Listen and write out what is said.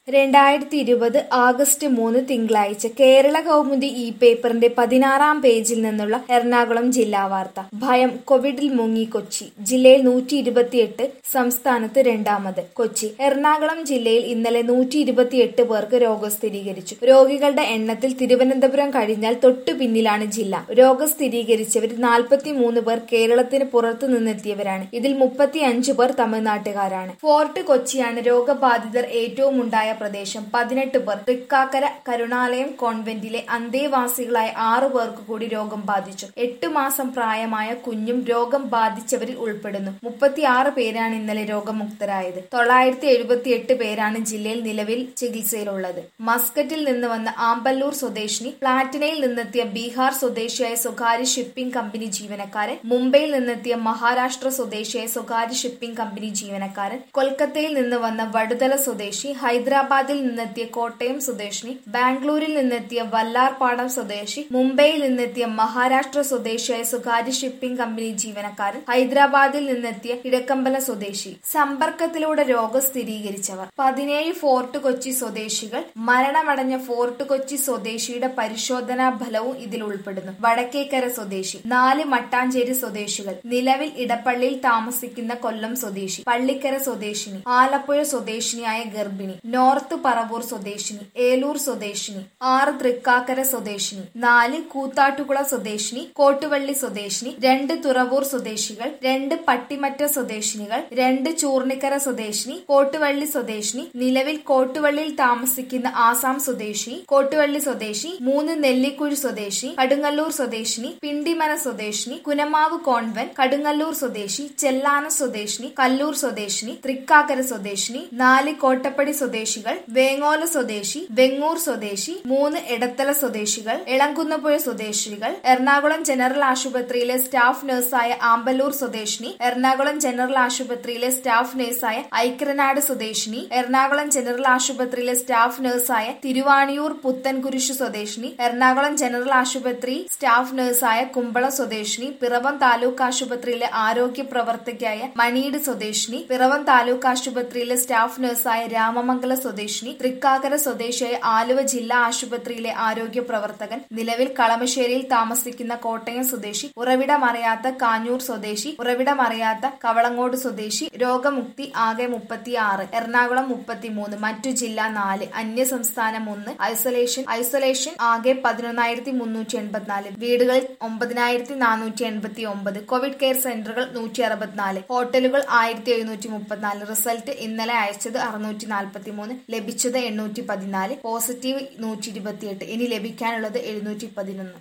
രണ്ടായിരത്തി ഇരുപത് ആഗസ്റ്റ് മൂന്ന് തിങ്കളാഴ്ച കേരള കൗമുദി ഇ പേപ്പറിന്റെ പതിനാറാം പേജിൽ നിന്നുള്ള എറണാകുളം ജില്ലാ വാർത്ത ഭയം കോവിഡിൽ മുങ്ങി കൊച്ചി ജില്ലയിൽ നൂറ്റി ഇരുപത്തിയെട്ട് സംസ്ഥാനത്ത് രണ്ടാമത് കൊച്ചി എറണാകുളം ജില്ലയിൽ ഇന്നലെ നൂറ്റി ഇരുപത്തിയെട്ട് പേർക്ക് രോഗം സ്ഥിരീകരിച്ചു രോഗികളുടെ എണ്ണത്തിൽ തിരുവനന്തപുരം കഴിഞ്ഞാൽ തൊട്ടു പിന്നിലാണ് ജില്ല രോഗം സ്ഥിരീകരിച്ചവരിൽ നാൽപ്പത്തിമൂന്ന് പേർ കേരളത്തിന് പുറത്തു നിന്നെത്തിയവരാണ് ഇതിൽ മുപ്പത്തിയഞ്ച് പേർ തമിഴ്നാട്ടുകാരാണ് ഫോർട്ട് കൊച്ചിയാണ് രോഗബാധിതർ ഏറ്റവും ഉണ്ടായ പ്രദേശം പതിനെട്ട് പേർ തൃക്കാക്കര കരുണാലയം കോൺവെന്റിലെ അന്തേവാസികളായ ആറു പേർക്ക് കൂടി രോഗം ബാധിച്ചു എട്ടു മാസം പ്രായമായ കുഞ്ഞും രോഗം ബാധിച്ചവരിൽ ഉൾപ്പെടുന്നു മുപ്പത്തിയാറ് പേരാണ് ഇന്നലെ രോഗമുക്തരായത് തൊള്ളായിരത്തി എഴുപത്തിയെട്ട് പേരാണ് ജില്ലയിൽ നിലവിൽ ചികിത്സയിലുള്ളത് മസ്കറ്റിൽ നിന്ന് വന്ന ആമ്പല്ലൂർ സ്വദേശിനി പ്ലാറ്റിനയിൽ നിന്നെത്തിയ ബീഹാർ സ്വദേശിയായ സ്വകാര്യ ഷിപ്പിംഗ് കമ്പനി ജീവനക്കാരൻ മുംബൈയിൽ നിന്നെത്തിയ മഹാരാഷ്ട്ര സ്വദേശിയായ സ്വകാര്യ ഷിപ്പിംഗ് കമ്പനി ജീവനക്കാരൻ കൊൽക്കത്തയിൽ നിന്ന് വന്ന വടുതല സ്വദേശി ഹൈദരാബാദിൽ നിന്നെത്തിയ കോട്ടയം സ്വദേശിനി ബാംഗ്ലൂരിൽ നിന്നെത്തിയ വല്ലാർപാടം സ്വദേശി മുംബൈയിൽ നിന്നെത്തിയ മഹാരാഷ്ട്ര സ്വദേശിയായ സ്വകാര്യ ഷിപ്പിംഗ് കമ്പനി ജീവനക്കാരൻ ഹൈദരാബാദിൽ നിന്നെത്തിയ ഇടക്കമ്പല സ്വദേശി സമ്പർക്കത്തിലൂടെ രോഗം സ്ഥിരീകരിച്ചവർ പതിനേഴ് ഫോർട്ട് കൊച്ചി സ്വദേശികൾ മരണമടഞ്ഞ ഫോർട്ട് കൊച്ചി സ്വദേശിയുടെ പരിശോധനാ ഫലവും ഇതിൽ ഉൾപ്പെടുന്നു വടക്കേക്കര സ്വദേശി നാല് മട്ടാഞ്ചേരി സ്വദേശികൾ നിലവിൽ ഇടപ്പള്ളിയിൽ താമസിക്കുന്ന കൊല്ലം സ്വദേശി പള്ളിക്കര സ്വദേശിനി ആലപ്പുഴ സ്വദേശിനിയായ ഗർഭിണി നോർത്ത് പറവൂർ സ്വദേശിനി ഏലൂർ സ്വദേശിനി ആറ് തൃക്കാക്കര സ്വദേശിനി നാല് കൂത്താട്ടുകുള സ്വദേശിനി കോട്ടുവള്ളി സ്വദേശിനി രണ്ട് തുറവൂർ സ്വദേശികൾ രണ്ട് പട്ടിമറ്റ സ്വദേശിനികൾ രണ്ട് ചൂർണിക്കര സ്വദേശിനി കോട്ടുവള്ളി സ്വദേശിനി നിലവിൽ കോട്ടുവള്ളിയിൽ താമസിക്കുന്ന ആസാം സ്വദേശി കോട്ടുവള്ളി സ്വദേശി മൂന്ന് നെല്ലിക്കുഴി സ്വദേശി കടുങ്ങല്ലൂർ സ്വദേശിനി പിണ്ടിമന സ്വദേശിനി കുനമാവ് കോൺവെന്റ് കടുങ്ങല്ലൂർ സ്വദേശി ചെല്ലാന സ്വദേശിനി കല്ലൂർ സ്വദേശിനി തൃക്കാക്കര സ്വദേശിനി നാല് കോട്ടപ്പടി സ്വദേശികൾ വേങ്ങോല സ്വദേശി വെങ്ങൂർ സ്വദേശി മൂന്ന് എടത്തല സ്വദേശികൾ എളങ്കുന്നപ്പുഴ സ്വദേശികൾ എറണാകുളം ജനറൽ ആശുപത്രിയിലെ സ്റ്റാഫ് നഴ്സായ ആമ്പല്ലൂർ സ്വദേശിനി എറണാകുളം ജനറൽ ആശുപത്രിയിലെ സ്റ്റാഫ് നഴ്സായ ഐക്രനാട് സ്വദേശിനി എറണാകുളം ജനറൽ ആശുപത്രിയിലെ സ്റ്റാഫ് നഴ്സായ തിരുവാണിയൂർ പുത്തൻകുരിശു സ്വദേശിനി എറണാകുളം ജനറൽ ആശുപത്രി സ്റ്റാഫ് നഴ്സായ കുമ്പള സ്വദേശിനി പിറവം താലൂക്ക് ആശുപത്രിയിലെ ആരോഗ്യ പ്രവർത്തകയായ മണീട് സ്വദേശിനി പിറവം താലൂക്ക് ആശുപത്രിയിലെ സ്റ്റാഫ് നഴ്സായ രാമമംഗല സ്വദേശിനി തൃക്കാക്കര സ്വദേശിയായ ആലുവ ജില്ലാ ആശുപത്രിയിലെ ആരോഗ്യ പ്രവർത്തകൻ നിലവിൽ കളമശ്ശേരിയിൽ താമസിക്കുന്ന കോട്ടയം സ്വദേശി ഉറവിടമറിയാത്ത കാഞ്ഞൂർ സ്വദേശി ഉറവിടമറിയാത്ത കവളങ്ങോട് സ്വദേശി രോഗമുക്തി ആകെ മുപ്പത്തിയാറ് എറണാകുളം മുപ്പത്തിമൂന്ന് മറ്റു ജില്ല നാല് അന്യ സംസ്ഥാനം ഒന്ന് ഐസൊലേഷൻ ഐസൊലേഷൻ ആകെ പതിനൊന്നായിരത്തി മുന്നൂറ്റി എൺപത്തിനാല് വീടുകളിൽ ഒമ്പതിനായിരത്തി നാനൂറ്റി എൺപത്തി ഒമ്പത് കോവിഡ് കെയർ സെന്ററുകൾ നൂറ്റി അറുപത്തിനാല് ഹോട്ടലുകൾ ആയിരത്തി എഴുന്നൂറ്റി മുപ്പത്തിനാല് റിസൾട്ട് ഇന്നലെ അയച്ചത് അറുന്നൂറ്റി നാൽപ്പത്തി മൂന്ന് ലഭിച്ചത് എണ്ണൂറ്റി പതിനാല് പോസിറ്റീവ് നൂറ്റി ഇരുപത്തിയെട്ട് ഇനി ലഭിക്കാനുള്ളത് എഴുന്നൂറ്റി പതിനൊന്ന്